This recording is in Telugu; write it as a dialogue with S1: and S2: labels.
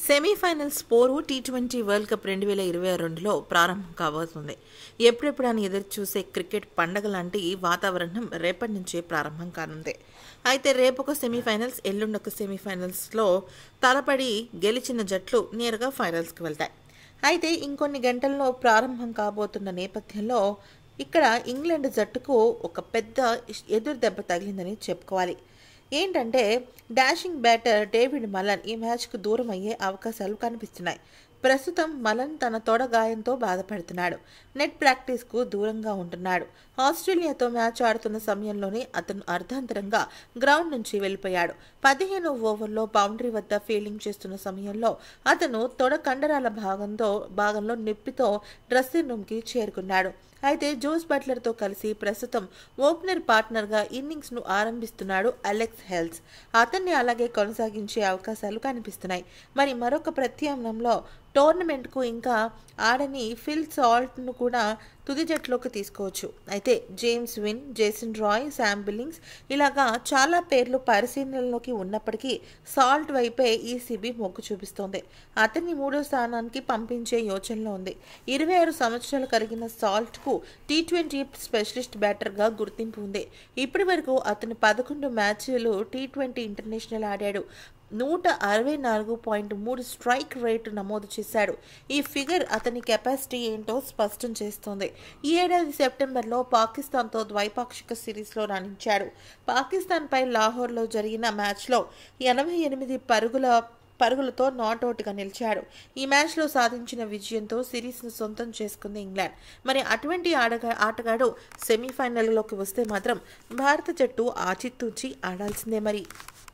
S1: సెమీఫైనల్స్ పోరు టీ ట్వంటీ వరల్డ్ కప్ రెండు వేల ఇరవై రెండులో ప్రారంభం కాబోతుంది ఎప్పుడెప్పుడు అని ఎదురు చూసే క్రికెట్ పండగ లాంటి వాతావరణం రేపటి నుంచే ప్రారంభం కానుంది అయితే రేపు ఒక సెమీఫైనల్స్ ఎల్లుండి ఒక సెమీఫైనల్స్లో తలపడి గెలిచిన జట్లు నేరుగా ఫైనల్స్కి వెళ్తాయి అయితే ఇంకొన్ని గంటల్లో ప్రారంభం కాబోతున్న నేపథ్యంలో ఇక్కడ ఇంగ్లాండ్ జట్టుకు ఒక పెద్ద ఎదురు దెబ్బ తగిలిందని చెప్పుకోవాలి ఏంటంటే డాషింగ్ బ్యాటర్ డేవిడ్ మలన్ ఈ మ్యాచ్కు దూరం అయ్యే అవకాశాలు కనిపిస్తున్నాయి ప్రస్తుతం మలన్ తన తొడ గాయంతో బాధపడుతున్నాడు నెట్ ప్రాక్టీస్కు దూరంగా ఉంటున్నాడు ఆస్ట్రేలియాతో మ్యాచ్ ఆడుతున్న సమయంలోనే అతను అర్ధాంతరంగా గ్రౌండ్ నుంచి వెళ్ళిపోయాడు పదిహేను ఓవర్లో బౌండరీ వద్ద ఫీల్డింగ్ చేస్తున్న సమయంలో అతను తొడ కండరాల భాగంతో భాగంలో నొప్పితో డ్రెస్సింగ్ రూమ్కి చేరుకున్నాడు అయితే జోస్ బట్లర్తో కలిసి ప్రస్తుతం ఓపెనర్ పార్ట్నర్గా ఇన్నింగ్స్ను ఆరంభిస్తున్నాడు అలెక్స్ హెల్స్ అతన్ని అలాగే కొనసాగించే అవకాశాలు కనిపిస్తున్నాయి మరి మరొక ప్రత్యామ్నాయంలో టోర్నమెంట్కు ఇంకా ఆడని ఫిల్ సాల్ట్ను కూడా తుది జట్లోకి తీసుకోవచ్చు అయితే James Vince Jason Roy Sam Billings ఇలాగా చాలా పేర్లు పరిశీలనలోకి ఉన్నప్పటికీ సాల్ట్ వైపే ఈసీబీ మొగ్గు చూపిస్తోంది అతన్ని మూడో స్థానానికి పంపించే యోచనలో ఉంది ఇరవై ఆరు సంవత్సరాలు కలిగిన సాల్ట్కు టీ ట్వంటీ స్పెషలిస్ట్ బ్యాటర్గా గుర్తింపు ఉంది ఇప్పటి వరకు అతను పదకొండు మ్యాచ్లు టీ ట్వంటీ ఇంటర్నేషనల్ ఆడాడు నూట అరవై నాలుగు పాయింట్ మూడు స్ట్రైక్ రేటు నమోదు చేశాడు ఈ ఫిగర్ అతని కెపాసిటీ ఏంటో స్పష్టం చేస్తోంది ఈ ఏడాది సెప్టెంబర్లో పాకిస్తాన్తో ద్వైపాక్షిక సిరీస్లో రాణించాడు పాకిస్తాన్పై లాహోర్లో జరిగిన మ్యాచ్లో ఎనభై ఎనిమిది పరుగుల పరుగులతో నాట్అవుట్గా నిలిచాడు ఈ మ్యాచ్లో సాధించిన విజయంతో సిరీస్ను సొంతం చేసుకుంది ఇంగ్లాండ్ మరి అటువంటి ఆడగా ఆటగాడు సెమీఫైనల్లోకి వస్తే మాత్రం భారత జట్టు ఆచితూచి ఆడాల్సిందే మరి